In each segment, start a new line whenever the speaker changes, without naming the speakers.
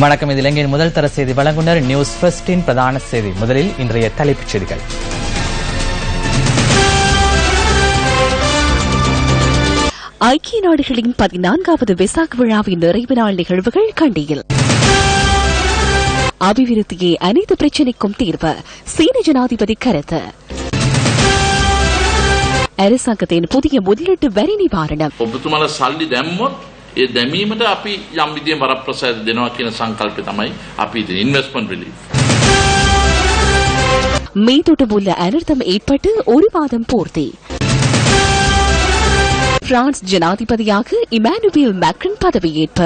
வணக்கம் இது இலங்கையின் முதல் தர செய்தி வழங்குனர் நியூஸ் ஃபர்ஸ்டின் பிரதான செய்தி முதலில் இன்றைய தலைப்புச் செய்திகள்
ஐக்கிய நாடுகளின் பதினான்காவது வெசாக் விழாவின் நிறைவு நாள் நிகழ்வுகள் கண்டியில் அபிவிருத்தியே அனைத்து பிரச்சினைக்கும் தீர்வு சீன ஜனாதிபதி கருத்து அரசாங்கத்தின் புதிய முதலீட்டு வரி நிவாரணம்
ඔබතුමල සල්ලි දැම්මොත් ඒ දැමීමට අපි යම් විදිය වරප්‍රසාද දෙනවා කියන සංකල්පය තමයි අපි ඉතින් ඉන්වෙස්ට්මන්ට් රිලීෆ්.
மீதொட்டும் உள்ள அனர்த்தம் ஏற்பட்டு ஒரு மாதம் பூர்த்தி பிரான்ஸ் ஜனாதிபதியாக இமானுவேல் மேக்ரன் பதவியேற்பு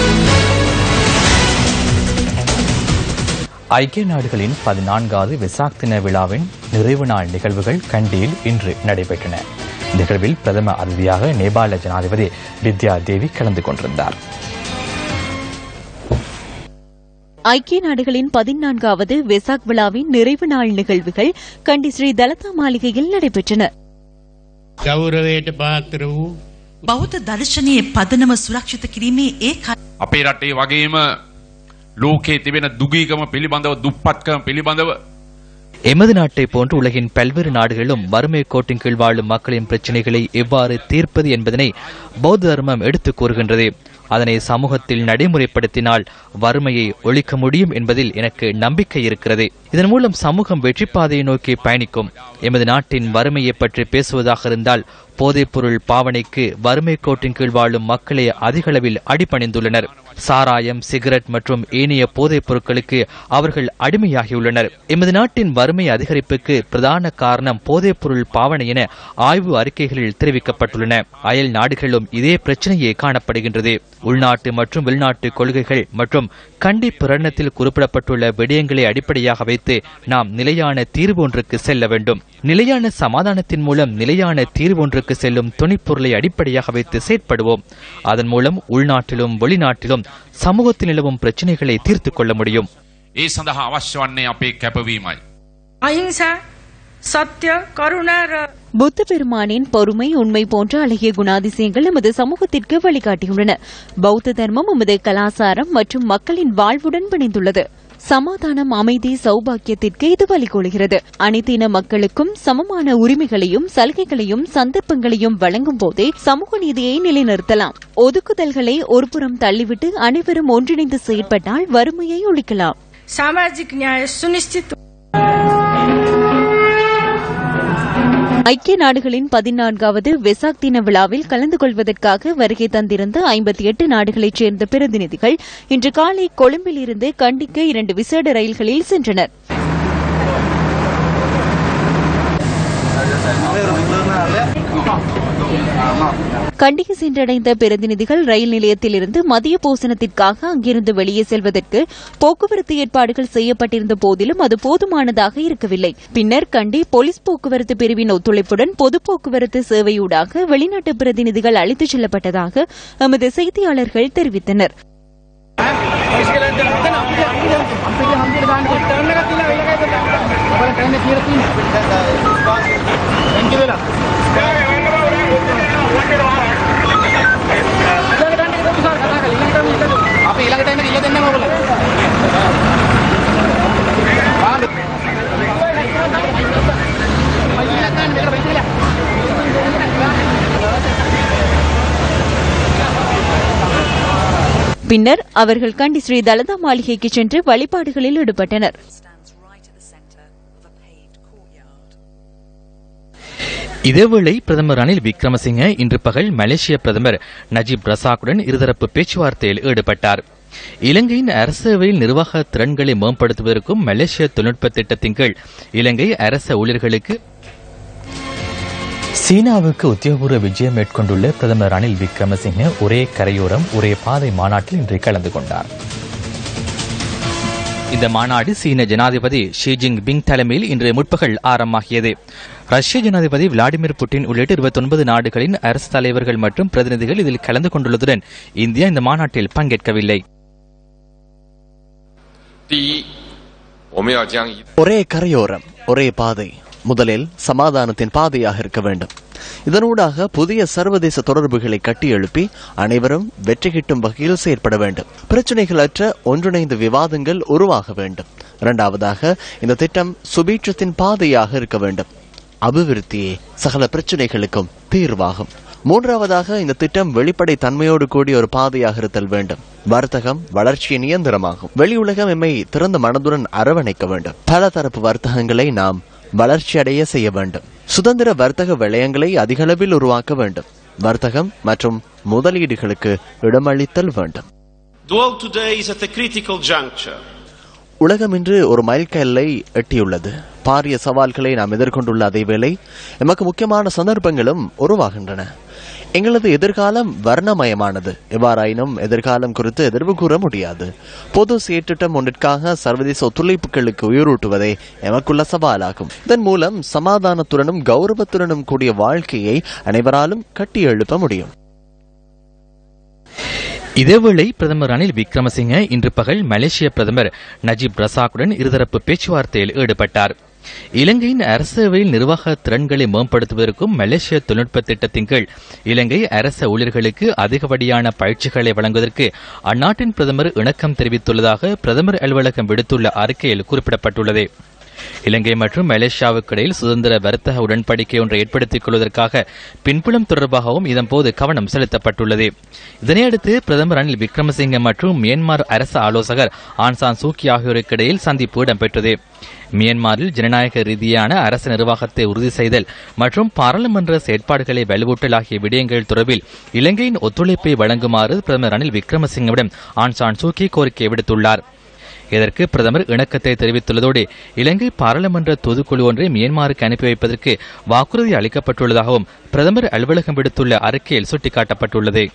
ஐக்கிய நாடுகளின் பதினான்காவது வெசாக் தின விழாவின் நிறைவு நாள் நிகழ்வுகள் கண்டியில் இன்று நடைபெற்றன நிகழ்வில் பிரதம அதிதியாக நேபாள ஜனாதிபதி வித்யா தேவி கலந்து கொண்டிருந்தார்
ஐக்கிய நாடுகளின் பதினான்காவது வெசாக் விழாவின் நிறைவு நாள் நிகழ்வுகள் கண்டி ஸ்ரீ தலதா மாளிகையில் நடைபெற்றன
ගෞරවයට පාත්‍ර වූ
බෞද්ධ දර්ශනයේ පදනම සුරක්ෂිත කිරීමේ ඒ
අපේ රටේ වගේම ලෝකයේ තිබෙන දුගීකම පිළිබඳව දුප්පත්කම පිළිබඳව
எமது நாட்டை போன்று உலகின் பல்வேறு நாடுகளிலும் வறுமை கோட்டின் கீழ் வாழும் மக்களின் பிரச்சினைகளை எவ்வாறு தீர்ப்பது என்பதனை பௌத்த தர்மம் எடுத்துக் கூறுகின்றது அதனை சமூகத்தில் நடைமுறைப்படுத்தினால் வறுமையை ஒழிக்க முடியும் என்பதில் எனக்கு நம்பிக்கை இருக்கிறது இதன் மூலம் சமூகம் வெற்றி பாதையை நோக்கி பயணிக்கும் எமது நாட்டின் வறுமையை பற்றி பேசுவதாக இருந்தால் போதைப்பொருள் பாவனைக்கு வறுமை கோட்டின் கீழ் வாழும் மக்களே அதிகளவில் அடிபணிந்துள்ளனர் சாராயம் சிகரெட் மற்றும் ஏனைய போதைப் பொருட்களுக்கு அவர்கள் அடிமையாகியுள்ளனர் எமது நாட்டின் வறுமை அதிகரிப்புக்கு பிரதான காரணம் போதைப்பொருள் பாவனை என ஆய்வு அறிக்கைகளில் தெரிவிக்கப்பட்டுள்ளன அயல் நாடுகளிலும் இதே பிரச்சனையே காணப்படுகின்றது உள்நாட்டு மற்றும் வெளிநாட்டு கொள்கைகள் மற்றும் கண்டி பிரகடனத்தில் குறிப்பிடப்பட்டுள்ள விடயங்களை அடிப்படையாக வைத்து நாம் நிலையான தீர்வு ஒன்றுக்கு செல்ல வேண்டும் நிலையான சமாதானத்தின் மூலம் நிலையான தீர்வு ஒன்றுக்கு செல்லும் துணைப்பொருளை அடிப்படையாக வைத்து செயற்படுவோம் அதன் மூலம் உள்நாட்டிலும் வெளிநாட்டிலும் சமூகத்தில் நிலவும் பிரச்சனைகளை தீர்த்துக் கொள்ள முடியும்
ඒ සඳහා අවශ්‍ය වන්නේ අපේ කැපවීමයි.
අහිංසා සත්‍ය කරුණා ර
புத்த பெருமானின் பொறுமை உண்மை போன்ற அழகிய குணாதிசயங்கள் நமது சமூகத்திற்கு வழிகாட்டியுள்ளன பௌத்த தர்மம் நமது கலாச்சாரம் மற்றும் மக்களின் வாழ்வுடன் பிணைந்துள்ளது சமாதானம் அமைதி சௌபாக்கியத்திற்கு இது வழிகோலுகிறது அனைத்து இன மக்களுக்கும் சமமான உரிமைகளையும் சலுகைகளையும் சந்தர்ப்பங்களையும் வழங்கும் போதே சமூக நீதியை நிலைநிறுத்தலாம் ஒதுக்குதல்களை ஒருபுறம் தள்ளிவிட்டு அனைவரும் ஒன்றிணைந்து செயற்பட்டால் வறுமையை ஒழிக்கலாம்
සාමාජික න්‍යාය සුනිශ්චිත
ஐக்கிய நாடுகளின் பதினான்காவது வெசாக் தின விழாவில் கலந்து கொள்வதற்காக வருகை தந்திருந்த ஐம்பத்தி எட்டு நாடுகளைச் சேர்ந்த பிரதிநிதிகள் இன்று காலை கொழும்பில் இருந்து கண்டிக்கு இரண்டு விசேட ரயில்களில் சென்றனர் கண்டிக்கு சென்றடைந்த பிரதிநிதிகள் ரயில் நிலையத்திலிருந்து மதிய போசனத்திற்காக அங்கிருந்து வெளியே செல்வதற்கு போக்குவரத்து ஏற்பாடுகள் செய்யப்பட்டிருந்த போதிலும் அது போதுமானதாக இருக்கவில்லை பின்னர் கண்டி போலீஸ் போக்குவரத்து பிரிவின் ஒத்துழைப்புடன் பொது போக்குவரத்து சேவையூடாக வெளிநாட்டு பிரதிநிதிகள் அழைத்துச் செல்லப்பட்டதாக எமது செய்தியாளர்கள் தெரிவித்தனர் பின்னர் அவர்கள் கண்டி ஸ்ரீ தலதா மாளிகைக்கு சென்று வழிபாடுகளில் ஈடுபட்டனர்
இதேவேளை பிரதமர் ரணில் விக்ரமசிங்க இன்று பகல் மலேசிய பிரதமர் நஜீப் ரசாக்குடன் இருதரப்பு பேச்சுவார்த்தையில் ஈடுபட்டார் இலங்கையின் அரசவையில் நிர்வாக திறன்களை மேம்படுத்துவதற்கும் மலேசிய தொழில்நுட்ப திட்டத்தின் கீழ் இலங்கை அரச ஊழியர்களுக்கு சீனாவுக்கு உத்தியோகபூர்வ விஜயம் மேற்கொண்டுள்ள பிரதமர் ரணில் விக்ரமசிங்க ஒரே கரையோரம் ஒரே பாதை மாநாட்டில் இன்று கலந்து கொண்டார் இந்த மாநாடு சீன ஜனாதிபதி ஷி ஜிங் பிங் தலைமையில் இன்று முற்பகல் ஆரம்பமாகியது ரஷ்ய ஜனாதிபதி விளாடிமிர் புட்டின் உள்ளிட்ட இருபத்தொன்பது நாடுகளின் அரசு தலைவர்கள் மற்றும் பிரதிநிதிகள் இதில் கலந்து கொண்டுள்ளதுடன் இந்தியா இந்த மாநாட்டில் பங்கேற்கவில்லை
第一，我们要将一
ஒரே கரையோரம் ஒரே பாதை முதலில் சமாதானத்தின் பாதையாக இருக்க வேண்டும் இதனூடாக புதிய சர்வதேச தொடர்புகளை கட்டியெழுப்பி அனைவரும் வெற்றி கிட்டும் வகையில் செயற்பட வேண்டும் பிரச்சனைகளற்ற ஒன்றிணைந்த விவாதங்கள் உருவாக வேண்டும் இரண்டாவதாக இந்த திட்டம் சுபீட்சத்தின் பாதையாக இருக்க வேண்டும் அபிவிருத்தியே சகல பிரச்சனைகளுக்கும் தீர்வாகும் மூன்றாவதாக இந்த திட்டம் வெளிப்படை தன்மையோடு கூடிய ஒரு பாதையாக இருத்தல் வேண்டும் வர்த்தகம் வளர்ச்சியின் இயந்திரமாகும் வெளி உலகம் எம்மை திறந்த மனதுடன் அரவணைக்க வேண்டும் பல தரப்பு வர்த்தகங்களை நாம் வளர்ச்சியடைய செய்ய வேண்டும் சுதந்திர வர்த்தக வளையங்களை அதிகளவில் உருவாக்க வேண்டும் வர்த்தகம் மற்றும் முதலீடுகளுக்கு இடமளித்தல் வேண்டும்
The world today is at a critical juncture.
உலகம் இன்று ஒரு மைல்கல்லை எட்டியுள்ளது பாரிய சவால்களை நாம் எதிர்கொண்டுள்ள அதேவேளை எமக்கு முக்கியமான சந்தர்ப்பங்களும் உருவாகின்றன எங்களது எதிர்காலம் வர்ணமயமானது எவ்வாறாயினும் எதிர்காலம் குறித்து எதிர்வு கூற முடியாது பொது செயற்றிட்டம் ஒன்றிற்காக சர்வதேச ஒத்துழைப்புகளுக்கு உயிரூட்டுவதே எமக்குள்ள சவாலாகும் இதன் மூலம் சமாதானத்துடனும் கௌரவத்துடனும் கூடிய வாழ்க்கையை அனைவராலும் கட்டி எழுப்ப முடியும்
இதேவேளை பிரதமர் ரணில் விக்ரமசிங்க இன்று பகல் மலேசிய பிரதமர் நஜீப் ரசாக்குடன் இருதரப்பு பேச்சுவார்த்தையில் ஈடுபட்டார் இலங்கையின் அரசவையில் நிர்வாக திறன்களை மேம்படுத்துவதற்கும் மலேசிய தொழில்நுட்ப திட்டத்தின் கீழ் இலங்கை அரச ஊழியர்களுக்கு அதிகப்படியான பயிற்சிகளை வழங்குவதற்கு அந்நாட்டின் பிரதமர் இணக்கம் தெரிவித்துள்ளதாக பிரதமர் அலுவலகம் விடுத்துள்ள அறிக்கையில் குறிப்பிடப்பட்டுள்ளது இலங்கை மற்றும் மலேசியாவுக்கு இடையில் சுதந்திர வர்த்தக உடன்படிக்கை ஒன்றை ஏற்படுத்திக் கொள்வதற்காக பின்புலம் தொடர்பாகவும் இதன்போது கவனம் செலுத்தப்பட்டுள்ளது இதனையடுத்து பிரதமர் ரணில் விக்ரமசிங்க மற்றும் மியான்மர் அரசு ஆலோசகர் ஆன்சான் சூக்கி ஆகியோருக்கு இடையில் சந்திப்பு இடம்பெற்றது மியான்மரில் ஜனநாயக ரீதியான அரசு நிர்வாகத்தை உறுதி செய்தல் மற்றும் பாராளுமன்ற செயற்பாடுகளை வலுவூட்டல் ஆகிய விடயங்கள் தொடர்பில் இலங்கையின் ஒத்துழைப்பை வழங்குமாறு பிரதமர் ரணில் விக்ரமசிங்கவிடம் ஆன்சான் சூக்கி கோரிக்கை விடுத்துள்ளார் இதற்கு பிரதமர் இணக்கத்தை தெரிவித்துள்ளதோடு இலங்கை பாராளுமன்ற தூதுக்குழு ஒன்றை மியான்மருக்கு அனுப்பி வைப்பதற்கு வாக்குறுதி அளிக்கப்பட்டுள்ளதாகவும் பிரதமர் அலுவலகம் விடுத்துள்ள அறிக்கையில் சுட்டிக்காட்டப்பட்டுள்ளது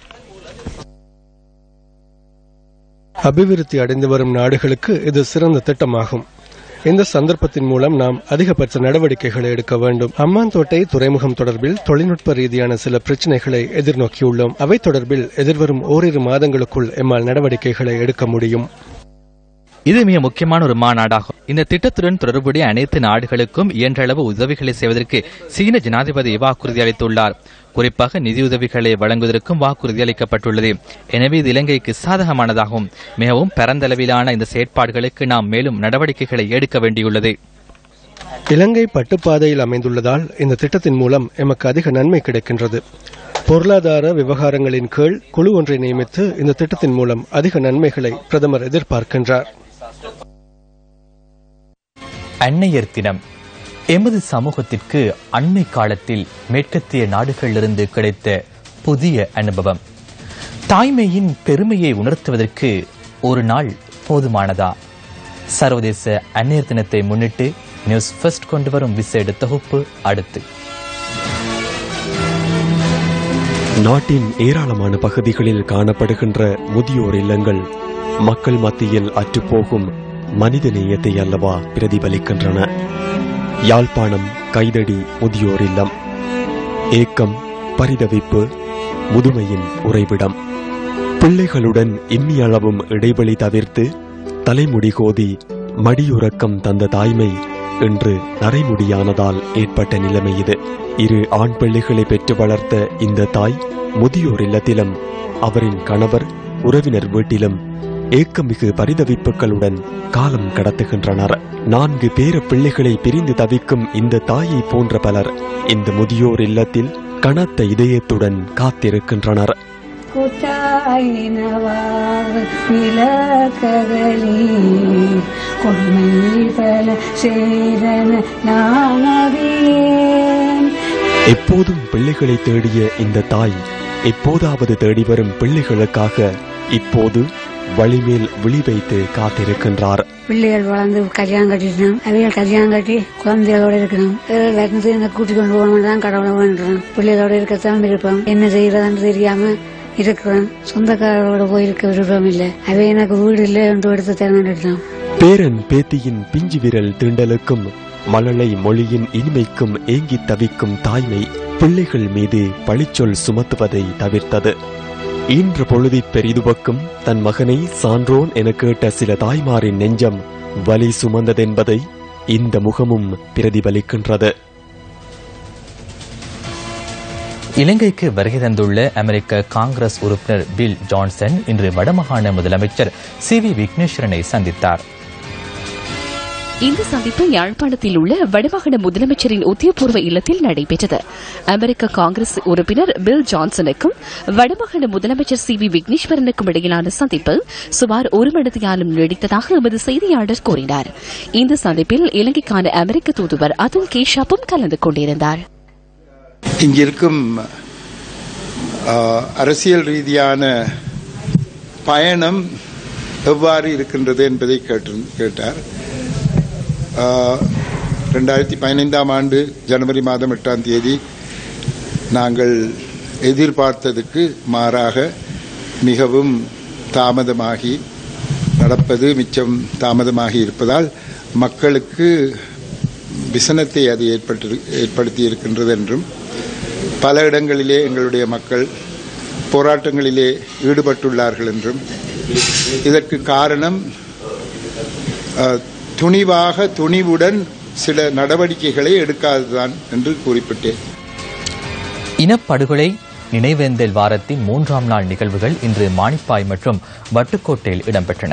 அபிவிருத்தி அடைந்து வரும் நாடுகளுக்கு இது சிறந்த திட்டமாகும் இந்த சந்தர்ப்பத்தின் மூலம் நாம் அதிகபட்ச நடவடிக்கைகளை எடுக்க வேண்டும் அம்மாந்தோட்டை துறைமுகம் தொடர்பில் தொழில்நுட்ப ரீதியான சில பிரச்சனைகளை எதிர்நோக்கியுள்ளோம் அவை தொடர்பில் எதிர்வரும் ஓரிரு மாதங்களுக்குள் எம்மால் நடவடிக்கைகளை எடுக்க முடியும்
இது மிக முக்கியமான ஒரு மாநாடாகும் இந்த திட்டத்துடன் தொடர்புடைய அனைத்து நாடுகளுக்கும் இயன்றளவு உதவிகளை செய்வதற்கு சீன ஜனாதிபதி வாக்குறுதி அளித்துள்ளார் குறிப்பாக நிதியுதவிகளை வழங்குவதற்கும் வாக்குறுதி அளிக்கப்பட்டுள்ளது எனவே இது இலங்கைக்கு சாதகமானதாகும் மிகவும் பரந்தளவிலான இந்த செயற்பாடுகளுக்கு நாம் மேலும் நடவடிக்கைகளை எடுக்க வேண்டியுள்ளது
இலங்கை பட்டுப்பாதையில் அமைந்துள்ளதால் இந்த திட்டத்தின் மூலம் எமக்கு அதிக நன்மை கிடைக்கின்றது பொருளாதார விவகாரங்களின் கீழ் குழு ஒன்றை நியமித்து இந்த திட்டத்தின் மூலம் அதிக நன்மைகளை பிரதமர் எதிர்பார்க்கின்றார்
அன்னையர் தினம் எமது சமூகத்திற்கு அண்மை காலத்தில் மேற்கத்திய நாடுகளிலிருந்து கிடைத்த புதிய அனுபவம் தாய்மையின் பெருமையை உணர்த்துவதற்கு ஒரு நாள் போதுமானதா சர்வதேச அன்னையர் தினத்தை முன்னிட்டு நியூஸ் ஃபர்ஸ்ட் கொண்டு வரும் விசேட தொகுப்பு அடுத்து
நாட்டின் ஏராளமான பகுதிகளில் காணப்படுகின்ற முதியோர் இல்லங்கள் மக்கள் மத்தியில் அற்றுப்போகும் மனித நேயத்தை அல்லவா பிரதிபலிக்கின்றன யாழ்ப்பாணம் கைதடி முதியோர் இல்லம் ஏக்கம் பரிதவிப்பு முதுமையின் உறைவிடம் பிள்ளைகளுடன் இம்மியளவும் இடைவெளி தவிர்த்து தலைமுடி கோதி மடியுறக்கம் தந்த தாய்மை இன்று நரைமுடியானதால் ஏற்பட்ட நிலைமை இது இரு ஆண் பிள்ளைகளை பெற்று வளர்த்த இந்த தாய் முதியோர் இல்லத்திலும் அவரின் கணவர் உறவினர் வீட்டிலும் ஏக்கமிகு பரிதவிப்புகளுடன் காலம் கடத்துகின்றனர் நான்கு பேர பிள்ளைகளை பிரிந்து தவிக்கும் இந்த தாயை போன்ற பலர் இந்த முதியோர் இல்லத்தில் கனத்த இதயத்துடன் காத்திருக்கின்றனர் எப்போதும் பிள்ளைகளை தேடிய இந்த தாய் எப்போதாவது தேடி வரும் பிள்ளைகளுக்காக இப்போது வழிமேல் விழி வைத்து காத்திருக்கின்றார்
பிள்ளைகள் வளர்ந்து கல்யாணம் கட்டிட்டோம் அவைகள் கல்யாணம் கட்டி குழந்தைகளோட இருக்கணும் வந்து இந்த கூட்டி கொண்டு போகணும் தான் கடவுளை வேண்டுறோம் பிள்ளைகளோட இருக்கத்தான் விருப்பம் என்ன செய்யறதுன்னு தெரியாம இருக்கிறேன் சொந்தக்காரரோட போயிருக்க விருப்பம் இல்லை அவை எனக்கு வீடு இல்லை என்று எடுத்து தேர்ந்தெடுத்தான்
பேரன் பேத்தியின் பிஞ்சு விரல் தீண்டலுக்கும் மழலை மொழியின் இனிமைக்கும் ஏங்கித் தவிக்கும் தாய்மை பிள்ளைகள் மீது பழிச்சொல் சுமத்துவதை தவிர்த்தது ஈன்ற பொழுதி பெரிதுவக்கும் தன் மகனை சான்றோன் என கேட்ட சில தாய்மாரின் நெஞ்சம் வலி சுமந்ததென்பதை இந்த முகமும் பிரதிபலிக்கின்றது
இலங்கைக்கு வருகை தந்துள்ள அமெரிக்க காங்கிரஸ் உறுப்பினர் பில் ஜான்சன் இன்று வடமாகாண முதலமைச்சர் சி வி விக்னேஸ்வரனை சந்தித்தார்
இந்த சந்திப்பு யாழ்ப்பாணத்தில் உள்ள வடமாகாண முதலமைச்சரின் உத்தியோகபூர்வ இல்லத்தில் நடைபெற்றது அமெரிக்க காங்கிரஸ் உறுப்பினர் பில் ஜான்சனுக்கும் வடமாகாண முதலமைச்சர் சி வி விக்னேஸ்வரனுக்கும் இடையிலான சந்திப்பு சுமார் ஒரு மணித்தியாலும் நீடித்ததாக எமது செய்தியாளர் கூறினார் இந்த சந்திப்பில் இலங்கைக்கான அமெரிக்க தூதுவர் அதுல் கேஷாப்பும் கலந்து கொண்டிருந்தார்
இங்கிருக்கும் ஆ, அரசியல் ரீதியான பயணம் எவ்வாறு இருக்கின்றது என்பதை கேட்டு கேட்டார் ஆ, ரெண்டாயிரத்தி பதினைந்தாம் ஆண்டு ஜனவரி மாதம் எட்டாம் தேதி நாங்கள் எதிர்பார்த்ததுக்கு மாறாக மிகவும் தாமதமாகி நடப்பது மிச்சம் தாமதமாகி இருப்பதால் மக்களுக்கு விசனத்தை அது ஏற்பட்டு ஏற்படுத்தி இருக்கின்றது என்றும் பல இடங்களிலே எங்களுடைய மக்கள் போராட்டங்களிலே ஈடுபட்டுள்ளார்கள் என்றும் இதற்கு காரணம் அஹ், துணிவாக துணிவுடன் சில நடவடிக்கைகளை எடுக்காததுதான் என்று குறிப்பிட்டேன்
இனப்படுகொலை நினைவேந்தல் வாரத்தின் மூன்றாம் நாள் நிகழ்வுகள் இன்று மானிப்பாய் மற்றும் வட்டுக்கோட்டையில் இடம்பெற்றன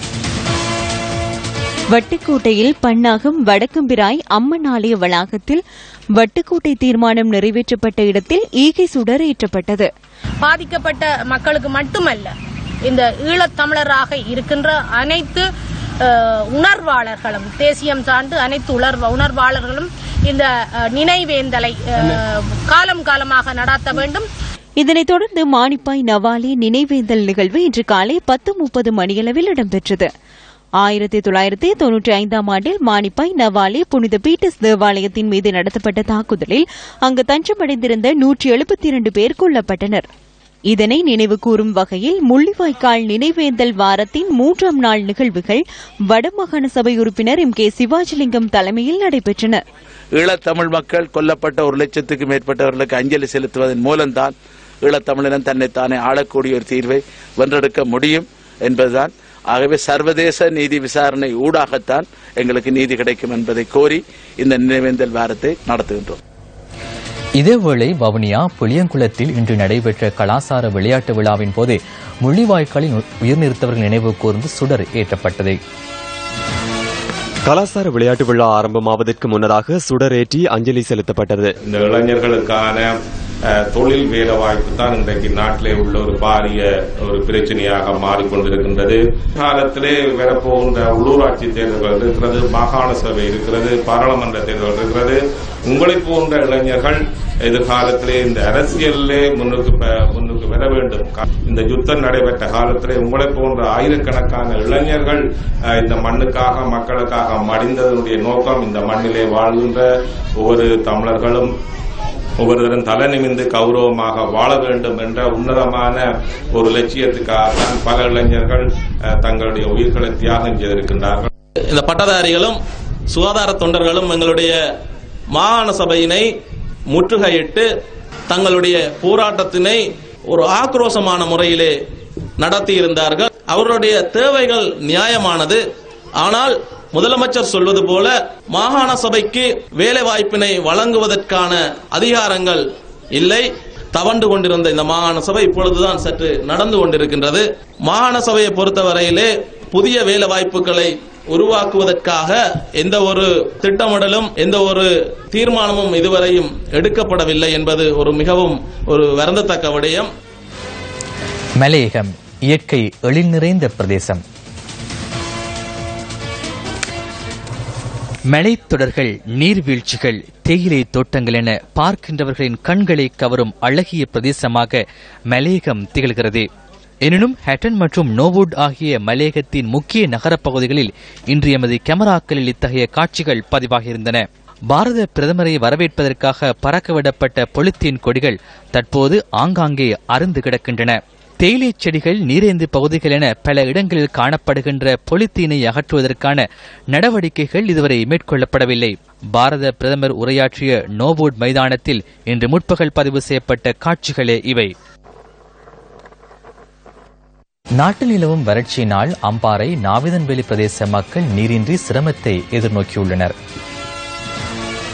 வட்டுக்கோட்டையில் பன்னாகம் வடக்கம்பிராய் அம்மன் ஆலய வளாகத்தில் வட்டுக்கோட்டை தீர்மானம் நிறைவேற்றப்பட்ட இடத்தில் ஈகை சுடர் ஏற்றப்பட்டது
பாதிக்கப்பட்ட மக்களுக்கு மட்டுமல்ல இந்த ஈழத்தமிழராக இருக்கின்ற அனைத்து அஹ், உணர்வாளர்களும் தேசியம் சார்ந்து அனைத்து உணர்வ உணர்வாளர்களும் இந்த அஹ், நினைவேந்தலை அஹ், காலம் காலமாக நடாத்த வேண்டும்
இதனைத் தொடர்ந்து மானிப்பாய் நவாலி நினைவேந்தல் நிகழ்வு இன்று காலை பத்து முப்பது மணியளவில் இடம்பெற்றது ஆயிரத்தி தொள்ளாயிரத்தி தொன்னூற்றி ஐந்தாம் ஆண்டில் மானிப்பாய் நவாலி புனித பீட்டர்ஸ் தேவாலயத்தின் மீது நடத்தப்பட்ட தாக்குதலில் அங்கு தஞ்சமடைந்திருந்த நூற்றி எழுபத்தி இரண்டு பேர் கொல்லப்பட்டனர் இதனை நினைவு கூறும் வகையில் முள்ளிவாய்க்கால் நினைவேந்தல் வாரத்தின் மூன்றாம் நாள் நிகழ்வுகள் வடமாகாண சபை உறுப்பினர் எம் கே சிவாஜிலிங்கம் தலைமையில் நடைபெற்றன
ஈழத்தமிழ் மக்கள் கொல்லப்பட்ட ஒரு லட்சத்துக்கு மேற்பட்டவர்களுக்கு அஞ்சலி செலுத்துவதன் மூலம்தான் ஈழத்தமிழினம் தன்னைத்தானே ஆளக்கூடிய ஒரு தீர்வை வென்றெடுக்க முடியும் என்பதுதான் ஆகவே சர்வதேச நீதி விசாரணை ஊடாகத்தான் எங்களுக்கு நீதி கிடைக்கும் என்பதை கோரி இந்த நினைவேந்தல் வாரத்தை நடத்துகின்றோம்
இதேவேளை வவுனியா புளியங்குளத்தில் இன்று நடைபெற்ற கலாசார விளையாட்டு விழாவின் போது முள்ளிவாய்க்காலின் உயிர்நிறுத்தவர்கள் நினைவு கூர்ந்து சுடர் ஏற்றப்பட்டது
கலாசார விளையாட்டு விழா ஆரம்பமாவதற்கு முன்னதாக சுடரேற்றி அஞ்சலி செலுத்தப்பட்டது
இந்த இளைஞர்களுக்கான அஹ், தொழில் வேலை வாய்ப்பு தான் இன்றைக்கு நாட்டிலே உள்ள ஒரு பாரிய ஒரு பிரச்சனையாக மாறிக்கொண்டிருக்கின்றது காலத்திலே வரப்போகின்ற உள்ளூராட்சி தேர்தல்கள் இருக்கிறது மாகாண சபை இருக்கிறது பாராளுமன்ற தேர்தல் இருக்கிறது உங்களை போன்ற இளைஞர்கள் எதிர்காலத்திலே இந்த அரசியலிலே முன்னுக்கு ப- முன்னுக்கு வர வேண்டும் கா- இந்த யுத்தம் நடைபெற்ற காலத்திலே உங்களை போன்ற ஆயிரக்கணக்கான இளைஞர்கள் அஹ், இந்த மண்ணுக்காக மக்களுக்காக மடிந்ததனுடைய நோக்கம் இந்த மண்ணிலே வாழ்கின்ற ஒவ்வொரு தமிழர்களும் ஒவ்வொருவரும் தலை நிமிந்து கௌரவமாக வாழ வேண்டும் என்ற உன்னதமான ஒரு லட்சியத்துக்காக தான் பல இளைஞர்கள் அஹ், தங்களுடைய உயிர்களை தியாகம் செய்திருக்கின்றார்கள்
இந்த பட்டதாரிகளும் சுகாதார தொண்டர்களும் எங்களுடைய மாகாண சபையினை முற்றுகையிட்டு தங்களுடைய போராட்டத்தினை ஒரு ஆக்ரோஷமான முறையிலே நடத்தி இருந்தார்கள் அவர்களுடைய தேவைகள் நியாயமானது ஆனால் முதலமைச்சர் சொல்வது போல மாகாண சபைக்கு வேலை வாய்ப்பினை வழங்குவதற்கான அதிகாரங்கள் இல்லை தவண்டு கொண்டிருந்த இந்த மாகாண சபை இப்பொழுதுதான் சற்று நடந்து கொண்டிருக்கின்றது மாகாண சபையை பொறுத்தவரையிலே புதிய வேலை வாய்ப்புகளை உருவாக்குவதற்காக எந்த ஒரு திட்டமிடலும் எந்த ஒரு தீர்மானமும் இதுவரையும் எடுக்கப்படவில்லை என்பது ஒரு மிகவும் ஒரு வருந்தத்தக்க விடயம்
மலையகம் இயற்கை எழில் நிறைந்த பிரதேசம் மலைத்தொடர்கள் நீர்வீழ்ச்சிகள் தேயிலை தோட்டங்கள் என பார்க்கின்றவர்களின் கண்களை கவரும் அழகிய பிரதேசமாக மலையகம் திகழ்கிறது எனினும் ஹேட்டன் மற்றும் நோவுட் ஆகிய மலையகத்தின் முக்கிய நகரப் பகுதிகளில் இன்று எமது கேமராக்களில் இத்தகைய காட்சிகள் பதிவாகியிருந்தன பாரத பிரதமரை வரவேற்பதற்காக பறக்கவிடப்பட்ட பொலித்தீன் கொடிகள் தற்போது ஆங்காங்கே அருந்து கிடக்கின்றன தேயிலை செடிகள் நீரேந்து பகுதிகள் என பல இடங்களில் காணப்படுகின்ற பொலித்தீனை அகற்றுவதற்கான நடவடிக்கைகள் இதுவரை மேற்கொள்ளப்படவில்லை பாரத பிரதமர் உரையாற்றிய நோவோட் மைதானத்தில் இன்று முற்பகல் பதிவு செய்யப்பட்ட காட்சிகளே இவை நாட்டில் நிலவும் வறட்சியினால் அம்பாறை நாவிதன்வெளி பிரதேச மக்கள் நீரின்றி சிரமத்தை எதிர்நோக்கியுள்ளனர்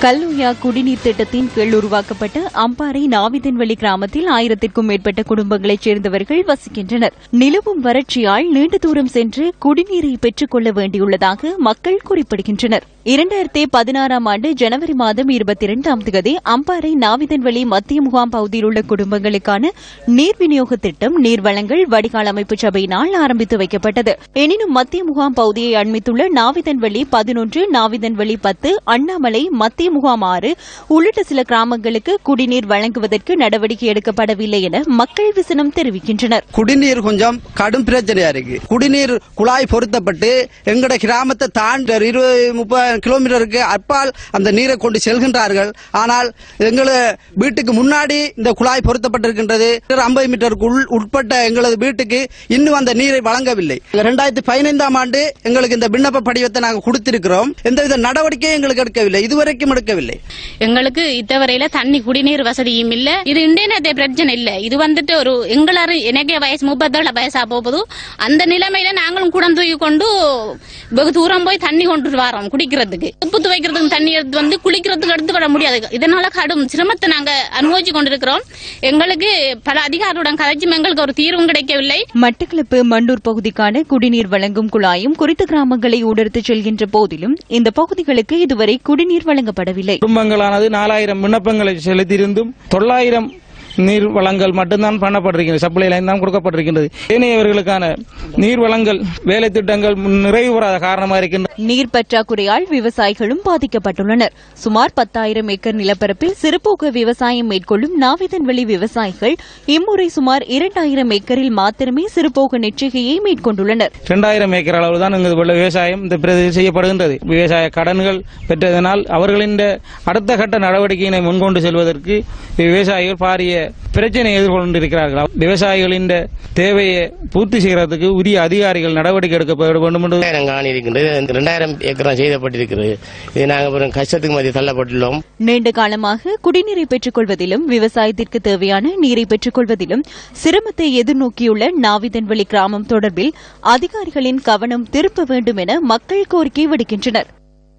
கல்லுயா குடிநீர் திட்டத்தின் கீழ் உருவாக்கப்பட்ட அம்பாறை நாவிதன்வெளி கிராமத்தில் ஆயிரத்திற்கும் மேற்பட்ட குடும்பங்களைச் சேர்ந்தவர்கள் வசிக்கின்றனர் நிலவும் வறட்சியால் நீண்ட தூரம் சென்று குடிநீரை பெற்றுக் கொள்ள வேண்டியுள்ளதாக மக்கள் குறிப்பிடுகின்றனர் இரண்டாயிரத்தி பதினாறாம் ஆண்டு ஜனவரி மாதம் இருபத்தி இரண்டாம் தேதி அம்பாறை நாவிதன்வெளி மத்திய முகாம் பகுதியில் உள்ள குடும்பங்களுக்கான நீர் விநியோக திட்டம் நீர் வழங்கல் வடிகால் அமைப்பு சபையினால் ஆரம்பித்து வைக்கப்பட்டது எனினும் மத்திய முகாம் பகுதியை அண்மித்துள்ள நாவிதன்வெளி பதினொன்று நாவிதன்வெளி பத்து அண்ணாமலை மத்திய முகாம் ஆறு உள்ளிட்ட சில கிராமங்களுக்கு குடிநீர் வழங்குவதற்கு நடவடிக்கை எடுக்கப்படவில்லை என மக்கள் விசனம் தெரிவிக்கின்றனர்
குடிநீர் கொஞ்சம் கடும் பிரச்சனையா இருக்கு குடிநீர் குழாய் பொருத்தப்பட்டு எங்கட கிராமத்தை தாண்டி இருபது முப்பது கிலோமீட்டருக்கு அப்பால் அந்த நீரை கொண்டு செல்கின்றார்கள் ஆனால் எங்களது வீட்டுக்கு முன்னாடி இந்த குழாய் பொருத்தப்பட்டிருக்கின்றது ஐம்பது மீட்டருக்கு உள் உட்பட்ட எங்களது வீட்டுக்கு இன்னும் அந்த நீரை வழங்கவில்லை இரண்டாயிரத்தி பதினைந்தாம் ஆண்டு எங்களுக்கு இந்த விண்ணப்ப படிவத்தை நாங்கள் கொடுத்திருக்கிறோம் எந்தவித நடவடிக்கையும் எங்களுக்கு எடுக்கவில்லை இதுவரைக்கும் எடுக்கவில்லை
எங்களுக்கு இத்தவரையில தண்ணி குடிநீர் வசதியும் இல்ல இது இண்டியனத்தை பிரச்சனை இல்ல இது வந்துட்டு ஒரு எங்களாரு எனக்கே வயசு முப்பத்தேழு வயசா போகுது அந்த நிலைமையில நாங்களும் குடம் தூக்கி கொண்டு வெகு தூரம் போய் தண்ணி கொண்டு வரோம் குடிக்கிறதுக்கு உப்பு துவைக்கிறதுக்கு தண்ணி எடுத்து வந்து குளிக்கிறதுக்கு எடுத்து வர முடியாது இதனால கடும் சிரமத்தை நாங்க அனுபவிச்சு கொண்டிருக்கிறோம் எங்களுக்கு பல அதிகாரியுடன் கதைச்சும் எங்களுக்கு ஒரு தீர்வும் கிடைக்கவில்லை
மட்டக்களப்பு மண்டூர் பகுதிக்கான குடிநீர் வழங்கும் குழாயும் குறித்த கிராமங்களை ஊடறுத்துச் செல்கின்ற போதிலும் இந்த பகுதிகளுக்கு இதுவரை குடிநீர் வழங்கப்படவில்லை
குடும்பங்களானது நாலாயிரம் விண்ணப்பங்களை செலுத்தியிருந்தும் தொள்ளாயிரம் நீர் வழங்கல் மட்டும்தான் பண்ணப்பட்டிருக்கிறது சப்ளை லைன் தான் கொடுக்கப்பட்டிருக்கின்றது ஏனையவர்களுக்கான நீர் வழங்கல் வேலை திட்டங்கள் நிறைவு பெறாத காரணமாக இருக்கின்றன
நீர் பற்றாக்குறையால் விவசாயிகளும் பாதிக்கப்பட்டுள்ளனர் சுமார் பத்தாயிரம் ஏக்கர் நிலப்பரப்பில் சிறுபோக்கு விவசாயம் மேற்கொள்ளும் நாவிதன்வெளி விவசாயிகள் இம்முறை சுமார் இரண்டாயிரம் ஏக்கரில் மாத்திரமே சிறுபோக நெற்றிகையை மேற்கொண்டுள்ளனர்
இரண்டாயிரம் ஏக்கர் அளவு தான் இங்கு உள்ள விவசாயம் இந்த பிரதேசத்தில் செய்யப்படுகின்றது விவசாய கடன்கள் பெற்றதனால் அவர்களின் அடுத்த கட்ட நடவடிக்கையினை முன்கொண்டு செல்வதற்கு விவசாயிகள் பாரிய பிரச்சனை எதிர்கொண்டிருக்கிறார்கள் விவசாயிகளின் தேவையை பூர்த்தி செய்யறதுக்கு உரிய அதிகாரிகள் நடவடிக்கை எடுக்க வேண்டும் என்று
ரெண்டாயிரம் காணி இருக்கின்றது இந்த ரெண்டாயிரம் ஏக்கரம் செய்யப்பட்டிருக்கிறது இது நாங்கள் ஒரு கஷ்டத்துக்கு மத்திய தள்ளப்பட்டுள்ளோம்
நீண்ட காலமாக குடிநீரை பெற்றுக் கொள்வதிலும் விவசாயத்திற்கு தேவையான நீரை பெற்றுக் கொள்வதிலும் சிரமத்தை எதிர்நோக்கியுள்ள நாவிதன்வெளி கிராமம் தொடர்பில் அதிகாரிகளின் கவனம் திருப்ப வேண்டும் என மக்கள் கோரிக்கை விடுக்கின்றனர்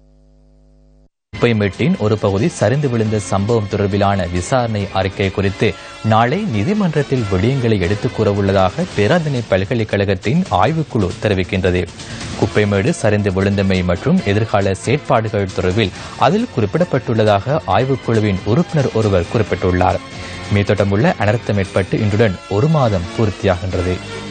குப்பைமேட்டின் ஒரு பகுதி சரிந்து விழுந்த சம்பவம் தொடர்பிலான விசாரணை அறிக்கை குறித்து நாளை நீதிமன்றத்தில் விடயங்களை எடுத்துக் கூறவுள்ளதாக பேராதனை பல்கலைக்கழகத்தின் ஆய்வுக்குழு தெரிவிக்கின்றது குப்பைமேடு சரிந்து விழுந்தமை மற்றும் எதிர்கால செயற்பாடுகள் தொடர்பில் அதில் குறிப்பிடப்பட்டுள்ளதாக ஆய்வுக்குழுவின் உறுப்பினர் ஒருவர் குறிப்பிட்டுள்ளார் மீத்தொட்டமுள்ள அனர்த்தம் ஏற்பட்டு இன்றுடன் ஒரு மாதம் பூர்த்தியாகின்றது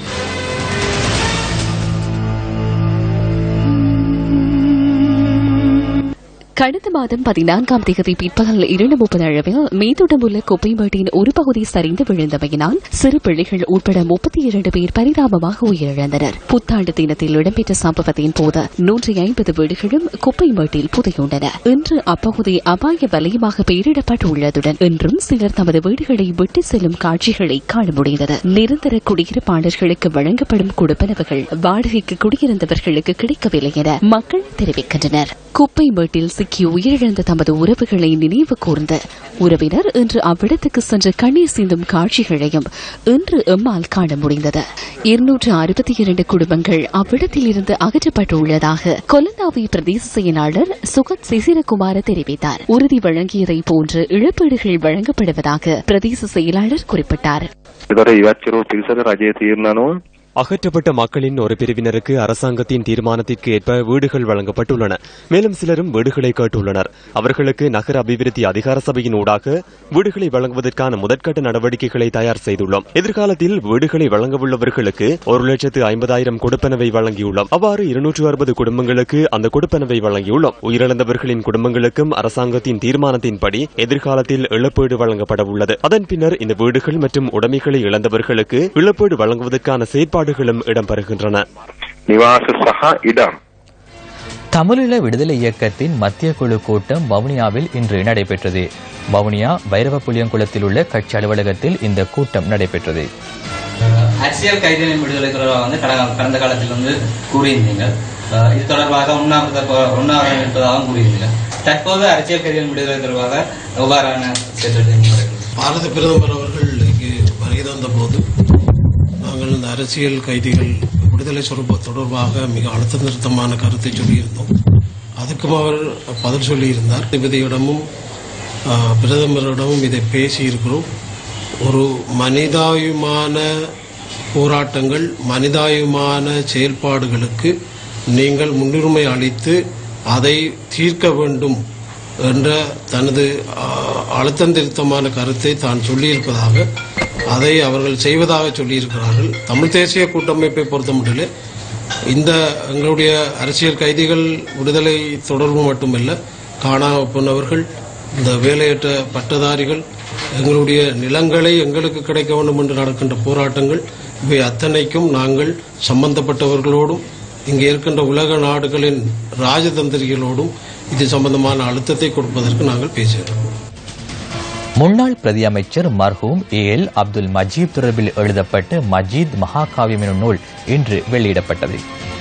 கடந்த மாதம் பதினான்காம் தேதி பிற்பகல் இரண்டு முப்பது அளவில் மீதொடமுள்ள குப்பைமேட்டின் ஒரு பகுதி சரிந்து விழுந்தமையினால் சிறு பிள்ளைகள் உட்பட முப்பத்தி இரண்டு பேர் பரிதாபமாக உயிரிழந்தனர் புத்தாண்டு தினத்தில் இடம்பெற்ற சம்பவத்தின் போது நூற்றி ஐம்பது வீடுகளும் குப்பைமேட்டில் புதையுண்டன இன்று அப்பகுதி அபாய வலயமாக பெயரிடப்பட்டுள்ளதுடன் இன்றும் சிலர் தமது வீடுகளை விட்டு செல்லும் காட்சிகளை காண முடிந்தது நிரந்தர குடியிருப்பாளர்களுக்கு வழங்கப்படும் கொடுப்பனவுகள் வாடகைக்கு குடியிருந்தவர்களுக்கு கிடைக்கவில்லை என மக்கள் தெரிவிக்கின்றனர் குப்பைமேட்டில் சிக்கி உயிரிழந்த தமது உறவுகளை நினைவு கூர்ந்த உறவினர் இன்று அவ்விடத்துக்கு சென்று கண்ணீர் சிந்தும் காட்சிகளையும் இன்று எம்மால் காண முடிந்தது இருநூற்று அறுபத்தி இரண்டு குடும்பங்கள் அவ்விடத்தில் இருந்து அகற்றப்பட்டுள்ளதாக கொலந்தாவி பிரதேச செயலாளர் சுகத் சிசிரகுமார தெரிவித்தார் உறுதி வழங்கியதை போன்று இழப்பீடுகள் வழங்கப்படுவதாக பிரதேச செயலாளர் குறிப்பிட்டார்
ඒතර ඉවත් කරෝ පිරිසට රජය තීරණනෝ
அகற்றப்பட்ட மக்களின் ஒரு பிரிவினருக்கு அரசாங்கத்தின் தீர்மானத்திற்கு ஏற்ப வீடுகள் வழங்கப்பட்டுள்ளன மேலும் சிலரும் வீடுகளை கேட்டுள்ளனர் அவர்களுக்கு நகர அபிவிருத்தி அதிகார சபையின் ஊடாக வீடுகளை வழங்குவதற்கான முதற்கட்ட நடவடிக்கைகளை தயார் செய்துள்ளோம் எதிர்காலத்தில் வீடுகளை வழங்கவுள்ளவர்களுக்கு ஒரு லட்சத்து ஐம்பதாயிரம் கொடுப்பனவை வழங்கியுள்ளோம் அவ்வாறு இருநூற்று அறுபது குடும்பங்களுக்கு அந்த கொடுப்பனவை வழங்கியுள்ளோம் உயிரிழந்தவர்களின் குடும்பங்களுக்கும் அரசாங்கத்தின் தீர்மானத்தின்படி எதிர்காலத்தில் இழப்பீடு வழங்கப்பட உள்ளது அதன் பின்னர் இந்த வீடுகள் மற்றும் உடைமைகளை இழந்தவர்களுக்கு இழப்பீடு வழங்குவதற்கான செயற்பாடு செயற்பாடுகளும் இடம்பெறுகின்றன
නිවාස සහ ඉඩම්
தமிழீழ விடுதலை இயக்கத்தின் மத்திய குழு கூட்டம் வவுனியாவில் இன்று நடைபெற்றது வவுனியா பைரவ புளியங்குளத்தில் உள்ள கட்சி அலுவலகத்தில் இந்த கூட்டம் நடைபெற்றது
அரசியல் கைதிகளின் விடுதலை தொடர்பாக வந்து கடந்த கடந்த காலத்தில் வந்து கூறியிருந்தீங்க அஹ் இது தொடர்பாக உண்ணாவிரத உண்ணாவிரதம் இருப்பதாகவும் கூறியிருந்தீங்க தற்போது அரசியல் கைதிகளின் விடுதலை தொடர்பாக எவ்வாறான செயல்பாடு
பாரத பிரதமர் அவர்கள் இங்கு வருகை தந்த போது நாங்கள் இந்த அரசியல் கைதிகள் விடுதலை சொரூப தொடர்பாக மிக அழுத்த நிறுத்தமான கருத்தை சொல்லியிருந்தோம் அதுக்கும் அவர் பதில் சொல்லியிருந்தார் அதிபதியிடமும் ஆஹ், பிரதமரிடமும் இதை பேசியிருக்கிறோம் ஒரு மனிதாயுமான போராட்டங்கள் மனிதாயுமான செயல்பாடுகளுக்கு நீங்கள் முன்னுரிமை அளித்து அதை தீர்க்க வேண்டும் என்ற தனது ஆஹ், அழுத்தம் திருத்தமான கருத்தை தான் சொல்லியிருப்பதாக அதை அவர்கள் செய்வதாக சொல்லியிருக்கிறார்கள் தமிழ் தேசிய கூட்டமைப்பை பொறுத்தமட்டிலே இந்த எங்களுடைய அரசியல் கைதிகள் விடுதலை தொடர்பு மட்டுமல்ல காணாமல் போனவர்கள் இந்த வேலையற்ற பட்டதாரிகள் எங்களுடைய நிலங்களை எங்களுக்கு கிடைக்க வேண்டும் என்று நடக்கின்ற போராட்டங்கள் இவை அத்தனைக்கும் நாங்கள் சம்பந்தப்பட்டவர்களோடும் இங்கே இருக்கின்ற உலக நாடுகளின் ராஜதந்திரிகளோடும் இது சம்பந்தமான அழுத்தத்தை கொடுப்பதற்கு நாங்கள் பேசுகிறோம்
முன்னாள் பிரதி அமைச்சர் மர்ஹூம் ஏ எல் அப்துல் மஜீத் தொடர்பில் எழுதப்பட்ட மஜீத் மகாகாவியம் எனும் நூல் இன்று வெளியிடப்பட்டது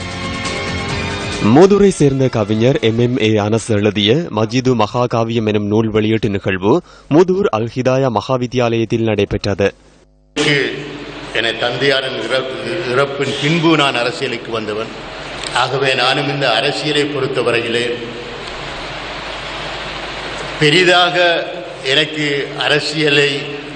மூதூரை சேர்ந்த கவிஞர் எம் எம் ஏ அனஸ் எழுதிய மஜிது மகாகாவியம் எனும் நூல் வெளியீட்டு நிகழ்வு மூதூர் அல் ஹிதாயா மகாவித்தியாலயத்தில் நடைபெற்றது
என தந்தையாரின் இறப்பு- இறப்பின் பின்பு நான் அரசியலுக்கு வந்தவன் ஆகவே நானும் இந்த அரசியலை பொறுத்தவரையிலே பெரிதாக எனக்கு அரசியலை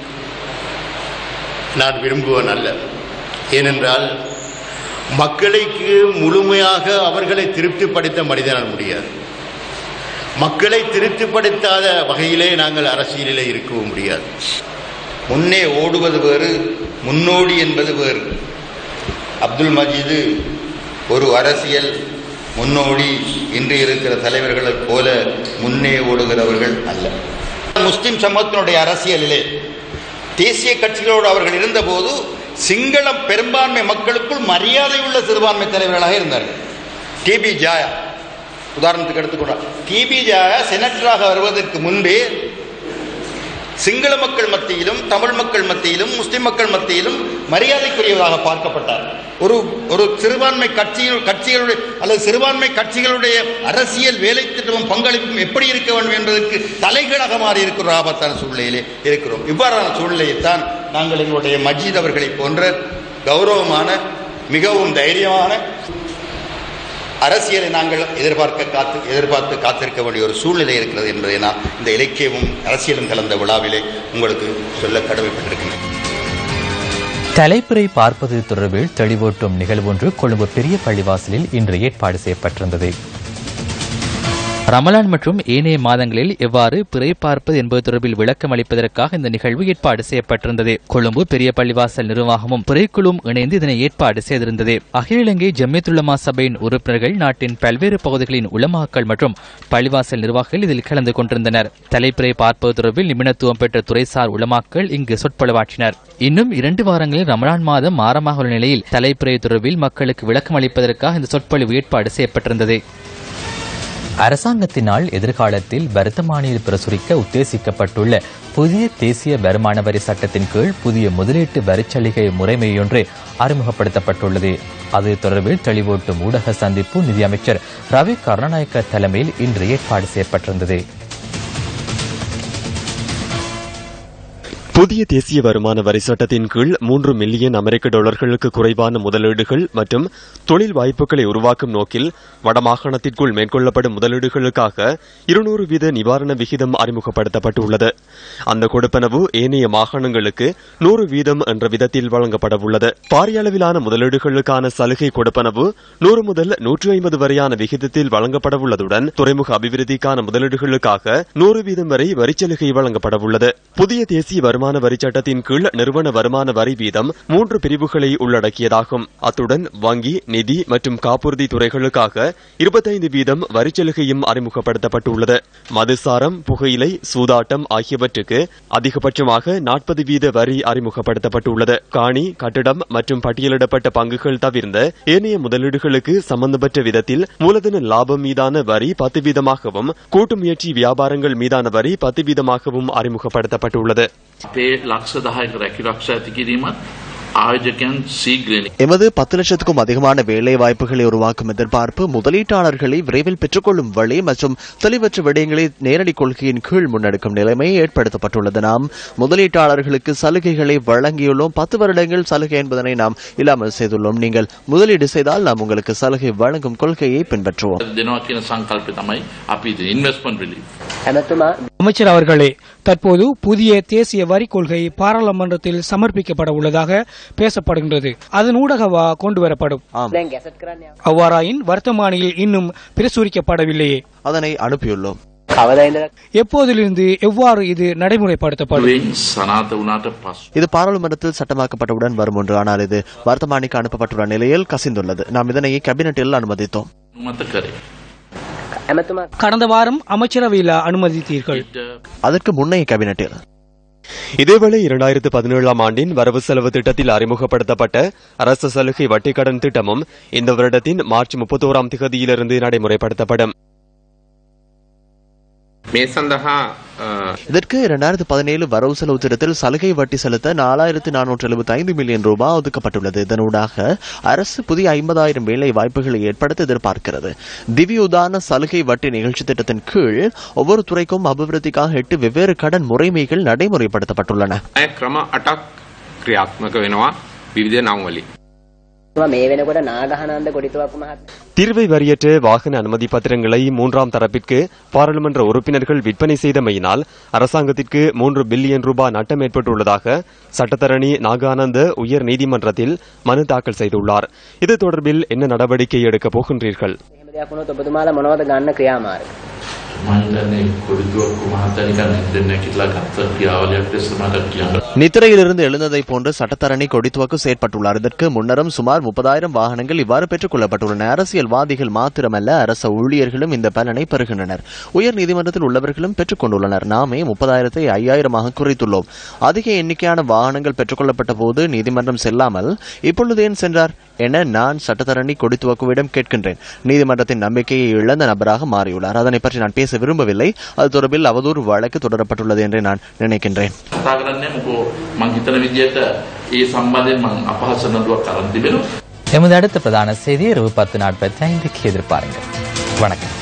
நான் விரும்புவன் அல்ல ஏனென்றால் மக்களுக்கு முழுமையாக அவர்களை திருப்திப்படுத்த மனிதனால் முடியாது மக்களை திருப்திப்படுத்தாத வகையிலே நாங்கள் அரசியலிலே இருக்கவும் முடியாது முன்னே ஓடுவது வேறு முன்னோடி என்பது வேறு அப்துல் மஜீது ஒரு அரசியல் முன்னோடி இன்று இருக்கிற தலைவர்களைப் போல முன்னே ஓடுகிறவர்கள் அல்ல முஸ்லிம் சமூகத்தினுடைய அரசியலிலே தேசிய கட்சிகளோடு அவர்கள் இருந்தபோது சிங்கள பெரும்பான்மை மக்களுக்குள் மரியாதை உள்ள சிறுபான்மை தலைவர்களாக இருந்தார்கள் டிபி ஜாயா உதாரணத்துக்கு எடுத்துக்கொண்டால் டிபி ஜாயா செனட்டராக வருவதற்கு முன்பே சிங்கள மக்கள் மத்தியிலும் தமிழ் மக்கள் மத்தியிலும் முஸ்லிம் மக்கள் மத்தியிலும் மரியாதைக்குரியவராக பார்க்கப்பட்டார் ஒரு ஒரு சிறுபான்மை கட்சிகள் கட்சிகளுடைய அல்லது சிறுபான்மை கட்சிகளுடைய அரசியல் வேலை திட்டமும் பங்களிப்பும் எப்படி இருக்க வேண்டும் என்பதற்கு தலைகீழாக மாறி இருக்கிற ஆபத்தான சூழ்நிலையிலே இருக்கிறோம் இவ்வாறான சூழ்நிலையைத்தான் நாங்கள் எங்களுடைய மஜீத் அவர்களை போன்ற கௌரவமான மிகவும் தைரியமான அரசியலை நாங்கள் எதிர்பார்க்க காத்து எதிர்பார்த்து காத்திருக்க வேண்டிய ஒரு சூழ்நிலை இருக்கிறது என்பதை நான் இந்த இலக்கியமும் அரசியலும் கலந்த விழாவிலே உங்களுக்கு சொல்ல கடமைப்பட்டிருக்கிறேன்
தலைப்புரை பார்ப்பது தொடர்பில் தெளிவூட்டும் நிகழ்வொன்று கொழும்பு பெரிய பள்ளிவாசலில் இன்று ஏற்பாடு செய்யப்பட்டிருந்தது ரமலான் மற்றும் ஏனைய மாதங்களில் எவ்வாறு பிறை பார்ப்பது என்பது தொடர்பில் விளக்கம் அளிப்பதற்காக இந்த நிகழ்வு ஏற்பாடு செய்யப்பட்டிருந்தது கொழும்பு பெரிய பள்ளிவாசல் நிர்வாகமும் பிறைக்குழுவும் இணைந்து இதனை ஏற்பாடு செய்திருந்தது அகில இலங்கை ஜம்மியத்துலமா சபையின் உறுப்பினர்கள் நாட்டின் பல்வேறு பகுதிகளின் உலமாக்கள் மற்றும் பள்ளிவாசல் நிர்வாகிகள் இதில் கலந்து கொண்டிருந்தனர் தலைப்பிறை பார்ப்பது தொடர்பில் நிபுணத்துவம் பெற்ற துறைசார் உலமாக்கள் இங்கு சொற்பொழிவாற்றினர் இன்னும் இரண்டு வாரங்களில் ரமலான் மாதம் ஆரம்பமாக உள்ள நிலையில் தலைப்பிறை தொடர்பில் மக்களுக்கு விளக்கம் அளிப்பதற்காக இந்த சொற்பொழிவு ஏற்பாடு செய்யப்பட்டிருந்தது அரசாங்கத்தினால் எதிர்காலத்தில் வர்த்தமானியில் பிரசுரிக்க உத்தேசிக்கப்பட்டுள்ள புதிய தேசிய வருமான வரி சட்டத்தின் கீழ் புதிய முதலீட்டு வரிச்சலுகை முறைமையொன்று அறிமுகப்படுத்தப்பட்டுள்ளது அது தொடர்பில் தெளிவூட்டும் ஊடக சந்திப்பு நிதியமைச்சர் ரவி கருணாநாயக்க தலைமையில் இன்று ஏற்பாடு செய்யப்பட்டிருந்தது
புதிய தேசிய வருமான வரி சட்டத்தின் கீழ் மூன்று மில்லியன் அமெரிக்க டாலர்களுக்கு குறைவான முதலீடுகள் மற்றும் தொழில் வாய்ப்புகளை உருவாக்கும் நோக்கில் வடமாகாணத்திற்குள் மேற்கொள்ளப்படும் முதலீடுகளுக்காக இருநூறு வீத நிவாரண விகிதம் அறிமுகப்படுத்தப்பட்டுள்ளது அந்த கொடுப்பனவு ஏனைய மாகாணங்களுக்கு நூறு வீதம் என்ற விதத்தில் வழங்கப்படவுள்ளது பாரிய அளவிலான முதலீடுகளுக்கான சலுகை கொடுப்பனவு நூறு முதல் நூற்று ஐம்பது வரையான விகிதத்தில் வழங்கப்படவுள்ளதுடன் துறைமுக அபிவிருத்திக்கான முதலீடுகளுக்காக நூறு வீதம் வரை வரிச்சலுகை வழங்கப்படவுள்ளது புதிய தேசிய வருமான வரி சட்டத்தின் கீழ் நிறுவன வருமான வரி வீதம் மூன்று பிரிவுகளை உள்ளடக்கியதாகும் அத்துடன் வங்கி நிதி மற்றும் காப்புறுதி துறைகளுக்காக இருபத்தைந்து வீதம் வரிச்சலுகையும் அறிமுகப்படுத்தப்பட்டுள்ளது மதுசாரம் புகையிலை சூதாட்டம் ஆகியவற்றுக்கு அதிகபட்சமாக நாற்பது வீத வரி அறிமுகப்படுத்தப்பட்டுள்ளது காணி கட்டிடம் மற்றும் பட்டியலிடப்பட்ட பங்குகள் தவிர்ந்த ஏனைய முதலீடுகளுக்கு சம்பந்தப்பட்ட விதத்தில் மூலதன லாபம் மீதான வரி பத்து வீதமாகவும் கூட்டு முயற்சி வியாபாரங்கள் மீதான வரி பத்து வீதமாகவும் அறிமுகப்படுத்தப்பட்டுள்ளது
අපේ ලක්ෂ දහයක රැකිරක්ෂ ඇති කිරීමත් ආයෝජකයන් සීග්‍රයෙන්
எமது பத்து லட்சத்துக்கும் அதிகமான வேலை வாய்ப்புகளை உருவாக்கும் எதிர்பார்ப்பு முதலீட்டாளர்களை விரைவில் பெற்றுக்கொள்ளும் வழி மற்றும் தெளிவற்ற விடயங்களை நேரடி கொள்கையின் கீழ் முன்னெடுக்கும் நிலைமை ஏற்படுத்தப்பட்டுள்ளது நாம் முதலீட்டாளர்களுக்கு சலுகைகளை வழங்கியுள்ளோம் பத்து வருடங்கள் சலுகை என்பதனை நாம் இல்லாமல் செய்துள்ளோம் நீங்கள் முதலீடு செய்தால் நாம் உங்களுக்கு சலுகை வழங்கும் கொள்கையை பின்பற்றுவோம்
දෙනවා කියන සංකල්පය තමයි අපි ඉන්වස්මන්ට් රිලීෆ්
அமைச்சர் அவர்களே தற்போது புதிய தேசிய வரி கொள்கை பாராளுமன்றத்தில் சமர்ப்பிக்கப்பட உள்ளதாக பேசப்படுகின்றது அதன் ஊடகவா கொண்டு வரப்படும் அவ்வாறாயின் வர்த்தமானியில் இன்னும் பிரசுரிக்கப்படவில்லையே
அதனை அனுப்பியுள்ளோம்
எப்போதிலிருந்து எவ்வாறு இது நடைமுறைப்படுத்தப்படும்
සනාත වුණාට පස්
இது பாராளுமன்றத்தில் சட்டமாக்கப்பட்டவுடன் வரும் ஒன்று ஆனால் இது வர்த்தமானிக்கு அனுப்பப்பட்டுள்ள நிலையில் கசிந்துள்ளது நாம் இதனை கேபினட்டில் அனுமதித்தோம்
මත කරේ
கடந்த வாரம் அமைச்சரவையில் அனுமதித்தீர்கள்
அதற்கு முன்னைய கேபினட்டில்
இதேவேளை இரண்டாயிரத்து பதினேழாம் ஆண்டின் வரவு செலவு திட்டத்தில் அறிமுகப்படுத்தப்பட்ட அரசு சலுகை வட்டிக்கடன் திட்டமும் இந்த வருடத்தின் மார்ச் முப்பத்தோராம் திகதியிலிருந்து நடைமுறைப்படுத்தப்படும்
මේ සඳහා
இதற்கு இரண்டாயிரத்து பதினேழு வரவு செலவு திட்டத்தில் சலுகை வட்டி செலுத்த நாலாயிரத்து நானூற்று எழுபத்தி ஐந்து மில்லியன் ரூபாய் ஒதுக்கப்பட்டுள்ளது இதனூடாக அரசு புதிய ஐம்பதாயிரம் வேலை வாய்ப்புகளை ஏற்படுத்த எதிர்பார்க்கிறது திவ்யுதான சலுகை வட்டி நிகழ்ச்சி திட்டத்தின் கீழ் ஒவ்வொரு துறைக்கும் அபிவிருத்திக்காக எட்டு வெவ்வேறு கடன் முறைமைகள் நடைமுறைப்படுத்தப்பட்டுள்ளன
අය ක්‍රම අටක් ක්‍රියාත්මක වෙනවා විවිධ නම්වලින්.
මේ වෙනකොට නාගහනන්ද කොඩිතුවක්ක මහත්
தீர்வை வரியற்ற வாகன அனுமதி பத்திரங்களை மூன்றாம் தரப்பிற்கு பாராளுமன்ற உறுப்பினர்கள் விற்பனை செய்தமையினால் அரசாங்கத்திற்கு மூன்று பில்லியன் ரூபாய் நட்டம் ஏற்பட்டுள்ளதாக சட்டத்தரணி நாகானந்த உயர் நீதிமன்றத்தில் மனு தாக்கல் செய்துள்ளார் இது தொடர்பில் என்ன நடவடிக்கை எடுக்கப் போகின்றீர்கள்
එහෙම දෙයක් වුණොත් ඔබතුමාලා මොනවද ගන්න ක්‍රියාමාර්ග
මහිතන්නේ කොඩිතුවක්කු මහත්තනිකන් ඉදන්න කිටලා ගත්ත ක්‍රියාවලයක් ලෙස මට කියන්න
நித்திரையிலிருந்து எழுந்ததை போன்று சட்டத்தரணி கொடித்துவக்கு செயற்பட்டுள்ளார் இதற்கு முன்னரும் சுமார் முப்பதாயிரம் வாகனங்கள் இவ்வாறு பெற்றுக் கொள்ளப்பட்டுள்ளன அரசியல்வாதிகள் மாத்திரமல்ல அரச ஊழியர்களும் இந்த பலனை பெறுகின்றனர் உயர் நீதிமன்றத்தில் உள்ளவர்களும் பெற்றுக் கொண்டுள்ளனர் நாமே முப்பதாயிரத்தை ஐயாயிரமாக குறைத்துள்ளோம் அதிக எண்ணிக்கையான வாகனங்கள் பெற்றுக் கொள்ளப்பட்ட போது நீதிமன்றம் செல்லாமல் இப்பொழுது ஏன் சென்றார் என நான் சட்டத்தரணி கொடித்துவக்குவிடம் கேட்கின்றேன் நீதிமன்றத்தின் நம்பிக்கையை இழந்த நபராக மாறியுள்ளார் அதனை பற்றி நான் பேச விரும்பவில்லை அது தொடர்பில் அவதூறு வழக்கு தொடரப்பட்டுள்ளது என்று நான் நினைக்கின்றேன்
කතා කරන්නේ මොකෝ මං හිතන විදිහට ඒ සම්බන්ධයෙන් මං අපහාස නඩුවක් කරන් තිබෙනවා
எமது அடுத்த பிரதான செய்தி இரவு பத்து நாற்பத்தி ஐந்துக்கு எதிர்பாருங்கள் வணக்கம்